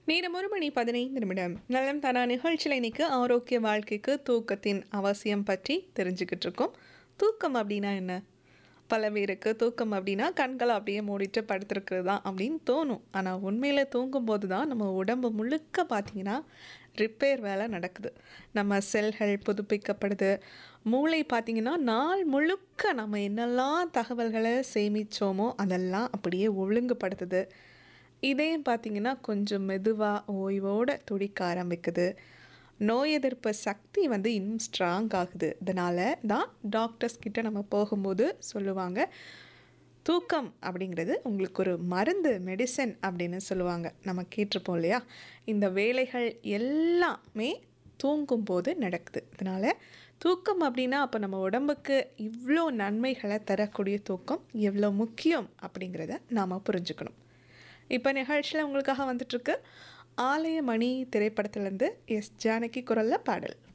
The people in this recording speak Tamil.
நேரம் ஒரு மணி பதினைந்து நிமிடம் நலம் தானா நிகழ்ச்சியில் இன்னைக்கு ஆரோக்கிய வாழ்க்கைக்கு தூக்கத்தின் அவசியம் பற்றி தெரிஞ்சுக்கிட்டு இருக்கோம் தூக்கம் அப்படின்னா என்ன பல பேருக்கு தூக்கம் அப்படின்னா கண்களை அப்படியே மூடிட்டு படுத்திருக்கிறது தான் அப்படின்னு தோணும் ஆனால் உண்மையில் தூங்கும்போது தான் நம்ம உடம்பு முழுக்க பார்த்தீங்கன்னா ரிப்பேர் வேலை நடக்குது நம்ம செல்கள் புதுப்பிக்கப்படுது மூளை பார்த்திங்கன்னா நாள் முழுக்க நம்ம என்னெல்லாம் தகவல்களை சேமித்தோமோ அதெல்லாம் அப்படியே ஒழுங்குபடுத்துது இதயம் பார்த்திங்கன்னா கொஞ்சம் மெதுவாக ஓய்வோடு துடிக்க ஆரம்பிக்குது நோய் எதிர்ப்பு சக்தி வந்து இன்னும் ஸ்ட்ராங் ஆகுது இதனால தான் டாக்டர்ஸ் கிட்ட நம்ம போகும்போது சொல்லுவாங்க தூக்கம் அப்படிங்கிறது உங்களுக்கு ஒரு மருந்து மெடிசன் அப்படின்னு சொல்லுவாங்க நம்ம கேட்டிருப்போம் இல்லையா இந்த வேலைகள் எல்லாமே தூங்கும்போது நடக்குது அதனால் தூக்கம் அப்படின்னா அப்போ நம்ம உடம்புக்கு இவ்வளோ நன்மைகளை தரக்கூடிய தூக்கம் எவ்வளோ முக்கியம் அப்படிங்கிறத நாம் புரிஞ்சுக்கணும் இப்போ நிகழ்ச்சியில் உங்களுக்காக வந்துட்டுருக்கு ஆலய மணி திரைப்படத்துலேருந்து எஸ் ஜானகி குரலில் பாடல்